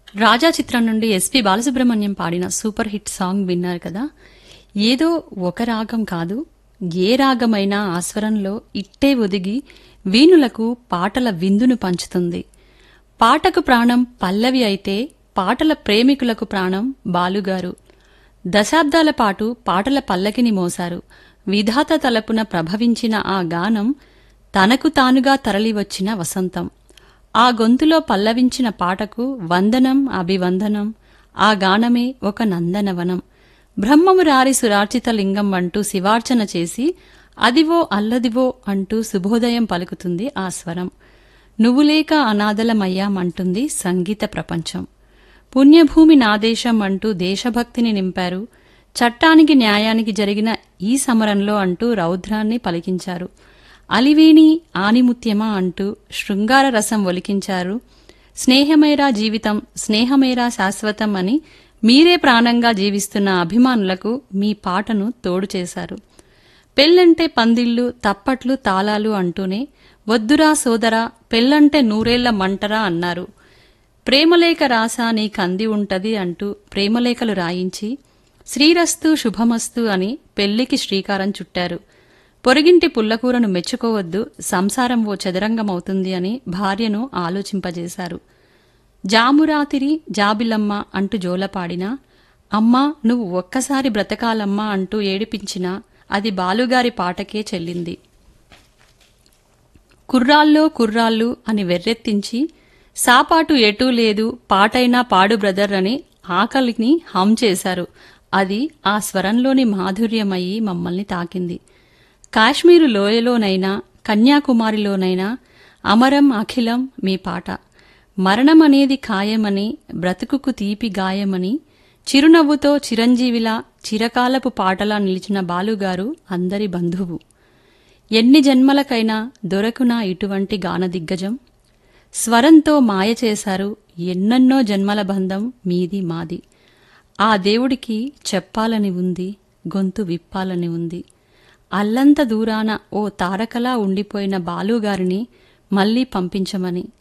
రాజా చిత్రం నుండి ఎస్పి బాలసుబ్రహ్మణ్యం పాడిన సూపర్ హిట్ సాంగ్ విన్నారు కదా ఏదో ఒక రాగం కాదు ఏ రాగమైనా ఆస్వరంలో ఇట్టే ఒదిగి వీణులకు పాటల విందును పంచుతుంది పాటకు ప్రాణం పల్లవి అయితే పాటల ప్రేమికులకు ప్రాణం బాలుగారు దశాబ్దాల పాటు పాటల పల్లకిని మోశారు విధాత తలపున ప్రభవించిన ఆ గానం తనకు తానుగా తరలివచ్చిన వసంతం ఆ గొంతులో పల్లవించిన పాటకు వందనం అభివందనం ఆ గానమే ఒక నందనవనం బ్రహ్మము రారి సురార్చిత లింగం అంటూ శివార్చన చేసి అదివో అల్లదివో అంటూ శుభోదయం పలుకుతుంది ఆ స్వరం నువ్వులేక అనాథలమయ్యామంటుంది సంగీత ప్రపంచం పుణ్యభూమి నాదేశం అంటూ దేశభక్తిని నింపారు చట్టానికి న్యాయానికి జరిగిన ఈ సమరంలో అంటూ రౌద్రాన్ని పలికించారు అలివేణి ఆనిముత్యమా అంటూ శృంగార రసం ఒలికించారు స్నేహమేరా జీవితం స్నేహమేరా శాశ్వతం అని మీరే ప్రాణంగా జీవిస్తున్న అభిమానులకు మీ పాటను తోడు చేశారు పెళ్ళంటే పందిళ్ళు తప్పట్లు తాళాలు అంటూనే వద్దురా సోదరా పెళ్ళంటే నూరేళ్ల మంటరా అన్నారు ప్రేమలేఖ రాసా నీకంది ఉంటది అంటూ ప్రేమలేఖలు రాయించి శ్రీరస్తు శుభమస్తు అని పెళ్లికి శ్రీకారం చుట్టారు పొరుగింటి పుల్లకూరను మెచ్చుకోవద్దు సంసారం ఓ చదరంగమవుతుంది అని భార్యను ఆలోచింపజేశారు జామురాతిరి జాబిలమ్మ అంటూ జోలపాడినా అమ్మా నువ్వు ఒక్కసారి బ్రతకాలమ్మా అంటూ ఏడిపించినా అది బాలుగారి పాటకే చెల్లింది కుర్రాల్లో కుర్రాళ్ళు అని వెర్రెత్తించి సాపాటు ఎటూ లేదు పాటైనా పాడు బ్రదర్ అని ఆకలిని హం చేశారు అది ఆ స్వరంలోని మాధుర్యమయ్యి మమ్మల్ని తాకింది కాశ్మీరు లోయలోనైనా కన్యాకుమారిలోనైనా అమరం అఖిలం మీ పాట మరణమనేది ఖాయమని బ్రతుకుకు తీపి గాయమని చిరునవ్వుతో చిరంజీవిలా చిరకాలపు పాటలా నిలిచిన బాలుగారు అందరి బంధువు ఎన్ని జన్మలకైనా దొరకునా ఇటువంటి గాన దిగ్గజం స్వరంతో మాయ చేశారు ఎన్నెన్నో జన్మల బంధం మీది మాది ఆ దేవుడికి చెప్పాలని ఉంది గొంతు విప్పాలని ఉంది అల్లంత దూరాన ఓ తారకలా ఉండిపోయిన బాలుగారిని మళ్లీ పంపించమని